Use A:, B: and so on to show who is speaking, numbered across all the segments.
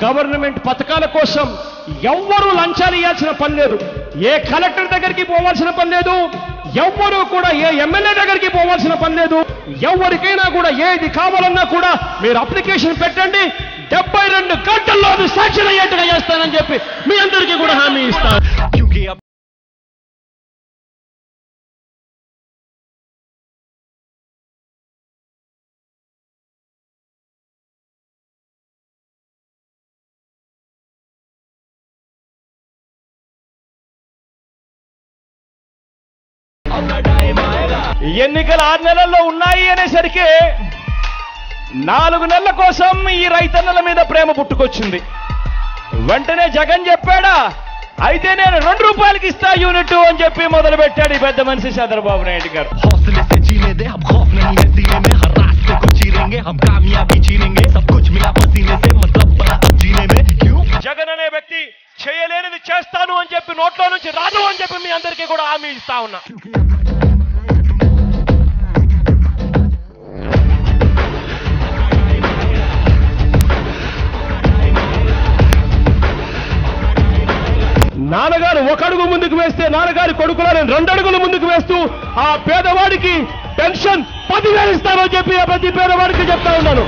A: government పథకాల కోసం ఎవ్వరూ లంచాలు ఇవ్వాల్సిన పని లేదు ఏ కలెక్టర్ దగ్గరికి పోవాల్సిన పని లేదు ఎవ్వరూ కూడా ఏ ఎమ్మెల్యే దగ్గరికి పోవాల్సిన పని లేదు ఎవరికైనా కూడా ఏది కావాలన్నా కూడా మీరు అప్లికేషన్ పెట్టండి డెబ్బై రెండు గంటల్లో అది సాక్షి అయ్యేట్టుగా చేస్తానని చెప్పి మీ అందరికీ కూడా హామీ ఇస్తాను
B: क्योंकि अब
A: ఎన్నికలు ఆరు నెలల్లో ఉన్నాయి అనేసరికి నాలుగు నెలల కోసం ఈ రైతన్నల మీద ప్రేమ పుట్టుకొచ్చింది వెంటనే జగన్ చెప్పాడా అయితే నేను రెండు రూపాయలకి ఇస్తా యూనిట్ అని చెప్పి మొదలు పెట్టాడు ఈ పెద్ద మనిషి చంద్రబాబు నాయుడు గారు
B: हौसले से जीने दे हम खौफ नहीं है सीने में हर रास्ते को चीरेंगे हम कामयाबी छीनेंगे सब कुछ मिला पसीने से मतलब बड़ा अब जीने में क्यों
A: జగన్ అనే వ్యక్తి చేయలేనిది చేస్తాను అని చెప్పి నోట్లో నుంచి రాదు అని చెప్పి మీ అందరికీ కూడా హామీ ఇస్తా ఉన్నా నాన్నగారు ఒక అడుగు ముందుకు వేస్తే నాన్నగారి కొడుకులను రెండు అడుగులు ముందుకు వేస్తూ ఆ పేదవాడికి పెన్షన్ పదివేలు ఇస్తానని చెప్పి ఆ ప్రతి పేదవాడికి చెప్తా ఉన్నాను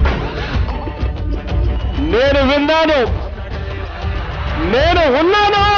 A: నేను విన్నాను నేను ఉన్నాను